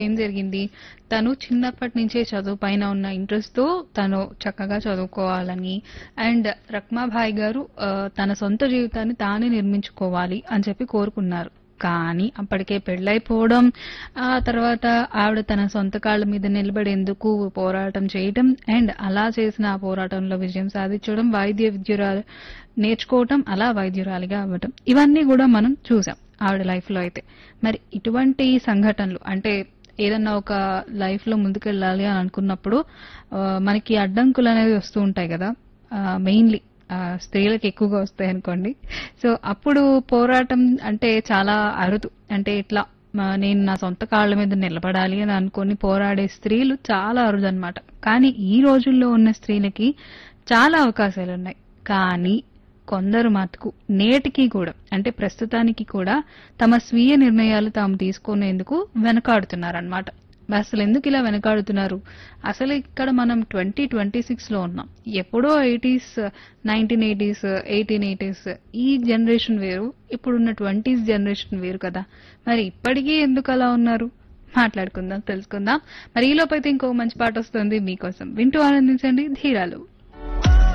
ఏం జరిగింది తను చిన్నప్పటి నుంచే చదువు పైన ఉన్న ఇంట్రెస్ట్ తో తను చక్కగా చదువుకోవాలని అండ్ రక్మాభాయ్ గారు ఆ, తన సొంత జీవితాన్ని తానే నిర్మించుకోవాలి అని చెప్పి కోరుకున్నారు కానీ అప్పటికే పెళ్ళైపోవడం ఆ తర్వాత ఆవిడ తన సొంత కాళ్ళ మీద నిలబడేందుకు పోరాటం చేయటం అండ్ అలా చేసిన ఆ పోరాటంలో విజయం సాధించడం వైద్య విద్యురాలు నేర్చుకోవటం అలా వైద్యురాలిగా అవ్వటం ఇవన్నీ కూడా మనం చూసాం ఆవిడ లైఫ్ లో అయితే మరి ఇటువంటి సంఘటనలు అంటే ఏదన్నా ఒక లైఫ్ లో ముందుకెళ్ళాలి అని అనుకున్నప్పుడు ఆ, మనకి అడ్డంకులు అనేవి వస్తూ ఉంటాయి కదా మెయిన్లీ స్త్రీలకు ఎక్కువగా వస్తాయి అనుకోండి సో అప్పుడు పోరాటం అంటే చాలా అరుదు అంటే ఇట్లా ఆ, నేను నా సొంత కాళ్ళ మీద నిలబడాలి అని అనుకొని పోరాడే స్త్రీలు చాలా అరుదు అనమాట కానీ ఈ రోజుల్లో ఉన్న స్త్రీలకి చాలా అవకాశాలు ఉన్నాయి కానీ కొందరు మటుకు నేటికి కూడా అంటే ప్రస్తుతానికి కూడా తమ స్వీయ నిర్ణయాలు తాము తీసుకునేందుకు వెనకాడుతున్నారన్నమాట అసలు ఎందుకు ఇలా వెనకాడుతున్నారు అసలు ఇక్కడ మనం ట్వంటీ ట్వంటీ సిక్స్ లో ఉన్నాం ఎప్పుడో eighties nineteen eighties eighteen eighties ఈ జనరేషన్ వేరు ఇప్పుడున్న ట్వంటీస్ జనరేషన్ వేరు కదా మరి ఇప్పటికీ ఎందుకు అలా ఉన్నారు మాట్లాడుకుందాం తెలుసుకుందాం మరి ఈ లోపైతే ఇంకో మంచి పాట వస్తుంది మీకోసం వింటూ ఆనందించండి ధీరాలు